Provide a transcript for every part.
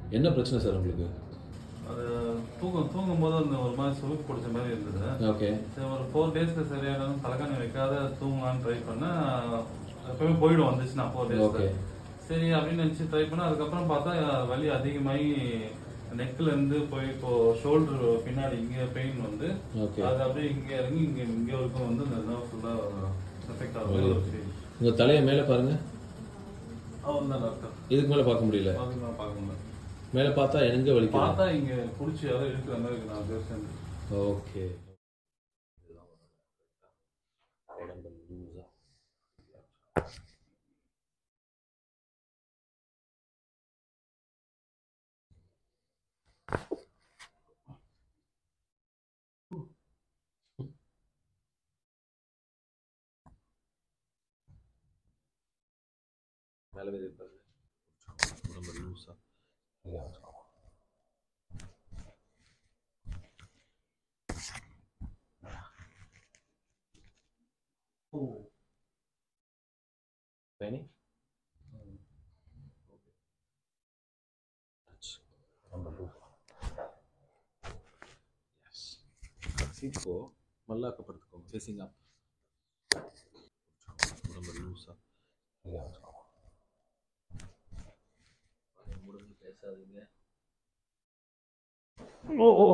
என்ன பிரச்சனை சார் உங்களுக்கு அது தூங்கும் தூங்கும் போது அந்த ஒரு மாதிரி சுருக்கு பிடிச்ச மாதிரி இருந்தது ஓகே சரி ஒரு ஃபோர் டேஸ்க்கு சரியானாலும் தலைக்காணி வைக்காத தூங்கலாம்னு ட்ரை பண்ணேன் எப்பவுமே போயிடும் வந்துச்சுன்னா ஃபோர் Okay. டேஸ் சரி அப்படின்னு நினச்சி ட்ரை பண்ணேன் அதுக்கப்புறம் பார்த்தா வலி அதிகமாகி நெக்ல இருந்து போய் இப்போ ஷோல்டர் பின்னாடி இங்கே பெயின் வந்து ஓகே அது அப்படியே இங்கே இறங்கி இங்கே இங்கே வரைக்கும் வந்து அந்த நர்வ் ஃபுல்லாக எஃபெக்ட் ஆகுது ஒரு ஃபீல் உங்க தலையை மேலே பாருங்க அவன் தான் டாக்டர் இதுக்கு மேலே பார்க்க முடியல அதுக்கு நான் பார்க்க முடியல மேலே பார்த்தா எங்க வலிக்குது பார்த்தா இங்கே பிடிச்சி யாரோ இருக்கிற மாதிரி இருக்கு நான் பேசுறேன் ஓகே மேலே வெளியே பாருங்க உடம்பு லூஸா Penny? Touch. Number two. Yes. சீட்கோ மல்லாக்கப்படுத்துக்கோங்க ஃபேஸிங் அப் உடம்பு லூஸா முடிஞ்சு பேசாதீங்க ஓ ஓ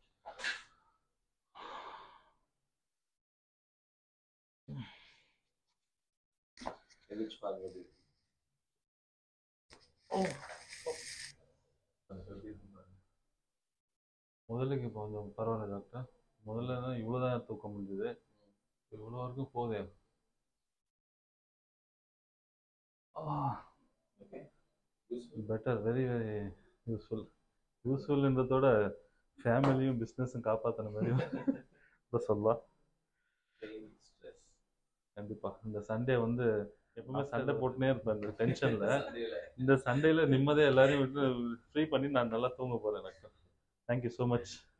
எதிர்த்து பாருங்க எப்படி இருக்கு. முதலுக்கு இப்போ கொஞ்சம் பரவாயில்ல டாக்டர் முதல்ல தான் இவ்வளோ தான் தூக்க முடிஞ்சது இவ்வளோ வரைக்கும் போதே பெட்டர் வெரி வெரி யூஸ்ஃபுல் யூஸ்ஃபுல்ன்றதோட ஃபேமிலியும் பிஸ்னஸும் காப்பாற்றின மாதிரியும் கூட சொல்லலாம் Pain, stress. கண்டிப்பா இந்த சண்டே வந்து எப்பவுமே சண்டை போட்டுனே இருப்பேன் இந்த டென்ஷன்ல சண்டையில. இந்த சண்டேல நிம்மதியா எல்லாரையும் விட்டு ஃப்ரீ பண்ணி நான் நல்லா தூங்க போறேன் டாக்டர் தேங்க்யூ ஸோ மச்